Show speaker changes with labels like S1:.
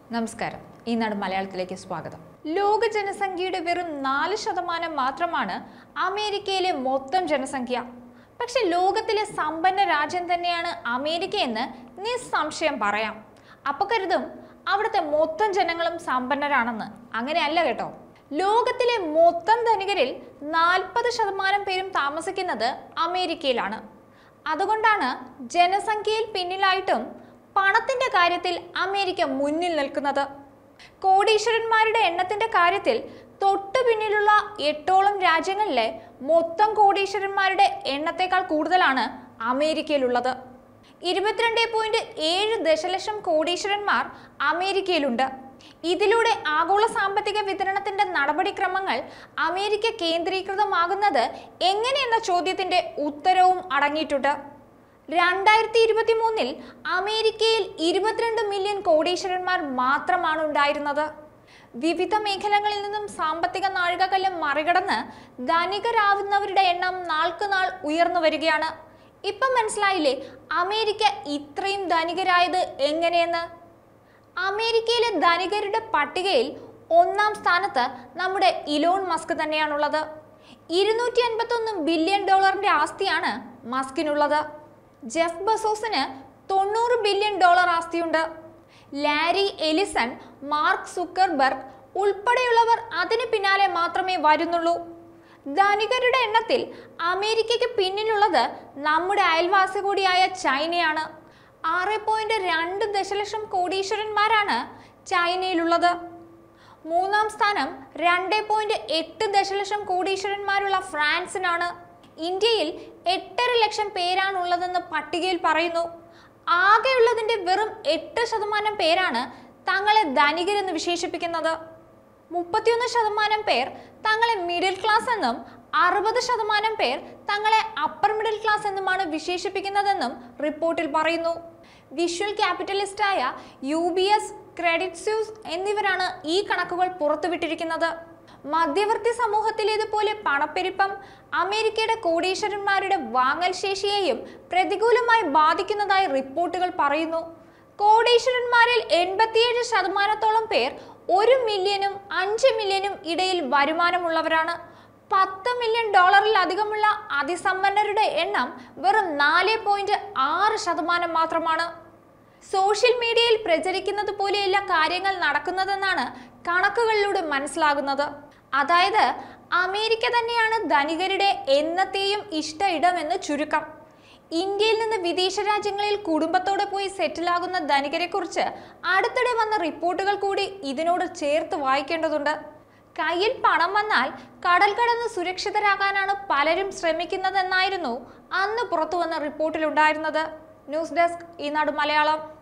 S1: നമസ്കാരം ഈ നാട് മലയാളത്തിലേക്ക് സ്വാഗതം ലോക ജനസംഖ്യയുടെ വെറും നാല് ശതമാനം മാത്രമാണ് അമേരിക്കയിലെ മൊത്തം ജനസംഖ്യ പക്ഷെ ലോകത്തിലെ സമ്പന്ന രാജ്യം തന്നെയാണ് അമേരിക്ക എന്ന് നിസ്സംശയം പറയാം അപ്പൊ കരുതും അവിടുത്തെ മൊത്തം ജനങ്ങളും സമ്പന്നരാണെന്ന് അങ്ങനെയല്ല കേട്ടോ ലോകത്തിലെ മൊത്തം ധനികരിൽ നാൽപ്പത് ശതമാനം പേരും താമസിക്കുന്നത് അമേരിക്കയിലാണ് അതുകൊണ്ടാണ് ജനസംഖ്യയിൽ പിന്നിലായിട്ടും പണത്തിന്റെ കാര്യത്തിൽ അമേരിക്ക മുന്നിൽ നിൽക്കുന്നത് കോടീശ്വരന്മാരുടെ എണ്ണത്തിന്റെ കാര്യത്തിൽ തൊട്ടു പിന്നിലുള്ള എട്ടോളം രാജ്യങ്ങളിലെ മൊത്തം കോടീശ്വരന്മാരുടെ എണ്ണത്തെക്കാൾ കൂടുതലാണ് അമേരിക്കയിലുള്ളത് ഇരുപത്തിരണ്ട് പോയിന്റ് ഏഴ് ദശലക്ഷം കോടീശ്വരന്മാർ അമേരിക്കയിലുണ്ട് ഇതിലൂടെ ആഗോള സാമ്പത്തിക വിതരണത്തിന്റെ നടപടിക്രമങ്ങൾ അമേരിക്ക കേന്ദ്രീകൃതമാകുന്നത് എങ്ങനെയെന്ന ചോദ്യത്തിന്റെ ഉത്തരവും അടങ്ങിയിട്ടുണ്ട് രണ്ടായിരത്തി ഇരുപത്തി മൂന്നിൽ അമേരിക്കയിൽ ഇരുപത്തിരണ്ട് മില്യൺ കോടീശ്വരന്മാർ മാത്രമാണ് ഉണ്ടായിരുന്നത് വിവിധ മേഖലകളിൽ നിന്നും സാമ്പത്തിക നാഴികക്കല്ല് മറികടന്ന് ധനികരാവുന്നവരുടെ എണ്ണം നാൾക്കുനാൾ ഉയർന്നു വരികയാണ് ഇപ്പം മനസ്സിലായില്ലേ അമേരിക്ക ഇത്രയും ധനികരായത് എങ്ങനെയെന്ന് അമേരിക്കയിലെ ധനികരുടെ പട്ടികയിൽ ഒന്നാം സ്ഥാനത്ത് നമ്മുടെ ഇലോൺ മസ്ക് തന്നെയാണുള്ളത് ഇരുന്നൂറ്റി അൻപത്തൊന്ന് ബില്യൺ ഡോളറിന്റെ ആസ്തിയാണ് മസ്കിനുള്ളത് ജെഫ് ബസോസിന് തൊണ്ണൂറ് ബില്യൺ ഡോളർ ആസ്തിയുണ്ട് ലാരി എലിസൺ മാർക്ക് സുക്കർബർഗ് ഉൾപ്പെടെയുള്ളവർ അതിന് പിന്നാലെ മാത്രമേ വരുന്നുള്ളൂ ധനികരുടെ എണ്ണത്തിൽ അമേരിക്കയ്ക്ക് പിന്നിലുള്ളത് നമ്മുടെ അയൽവാസി കൂടിയായ ചൈനയാണ് ആറ് പോയിന്റ് രണ്ട് ദശലക്ഷം കോടീശ്വരന്മാരാണ് ചൈനയിലുള്ളത് മൂന്നാം സ്ഥാനം രണ്ട് പോയിന്റ് എട്ട് ദശലക്ഷം കോടീശ്വരന്മാരുള്ള ഫ്രാൻസിനാണ് ഇന്ത്യയിൽ എട്ടര ലക്ഷം പേരാണുള്ളതെന്ന് പട്ടികയിൽ പറയുന്നു ആകെയുള്ളതിന്റെ വെറും എട്ട് ശതമാനം പേരാണ് തങ്ങളെ ധനികരെന്ന് വിശേഷിപ്പിക്കുന്നത് മുപ്പത്തിയൊന്ന് ശതമാനം പേർ തങ്ങളെ മിഡിൽ ക്ലാസ് എന്നും അറുപത് ശതമാനം പേർ തങ്ങളെ അപ്പർ മിഡിൽ ക്ലാസ് എന്നുമാണ് വിശേഷിപ്പിക്കുന്നതെന്നും റിപ്പോർട്ടിൽ പറയുന്നു വിഷ്വൽ ക്യാപിറ്റലിസ്റ്റായ U B S Credit Suisse എന്നിവരാണ് ഈ കണക്കുകൾ പുറത്തുവിട്ടിരിക്കുന്നത് മധ്യവർത്തി സമൂഹത്തിലേതുപോലെ പണപ്പെരുപ്പം അമേരിക്കയുടെ കോടീശ്വരന്മാരുടെ വാങ്ങൽ ശേഷിയെയും പ്രതികൂലമായി ബാധിക്കുന്നതായി റിപ്പോർട്ടുകൾ പറയുന്നു കോടീശ്വരന്മാരിൽ എൺപത്തിയേഴ് ശതമാനത്തോളം പേർ ഒരു മില്യനും അഞ്ച് മില്യനും ഇടയിൽ വരുമാനമുള്ളവരാണ് പത്ത് മില്യൺ ഡോളറിലധികമുള്ള അതിസമ്പന്നരുടെ എണ്ണം വെറും നാല് പോയിന്റ് ആറ് ശതമാനം മാത്രമാണ് സോഷ്യൽ മീഡിയയിൽ പ്രചരിക്കുന്നത് പോലെയല്ല കാര്യങ്ങൾ നടക്കുന്നതെന്നാണ് കണക്കുകളിലൂടെ മനസ്സിലാകുന്നത് അതായത് അമേരിക്ക തന്നെയാണ് ധനികരുടെ എന്നത്തെയും ഇഷ്ട ഇടമെന്ന് ചുരുക്കം ഇന്ത്യയിൽ നിന്ന് വിദേശ രാജ്യങ്ങളിൽ കുടുംബത്തോടെ പോയി സെറ്റിലാകുന്ന ധനികരെക്കുറിച്ച് അടുത്തിടെ വന്ന റിപ്പോർട്ടുകൾ കൂടി ഇതിനോട് ചേർത്ത് വായിക്കേണ്ടതുണ്ട് കയ്യിൽ പണം വന്നാൽ കടൽ കടന്ന് സുരക്ഷിതരാകാനാണ് പലരും ശ്രമിക്കുന്നതെന്നായിരുന്നു അന്ന് പുറത്തു വന്ന റിപ്പോർട്ടിലുണ്ടായിരുന്നത് ന്യൂസ് ഡെസ്ക് ഈനാട് മലയാളം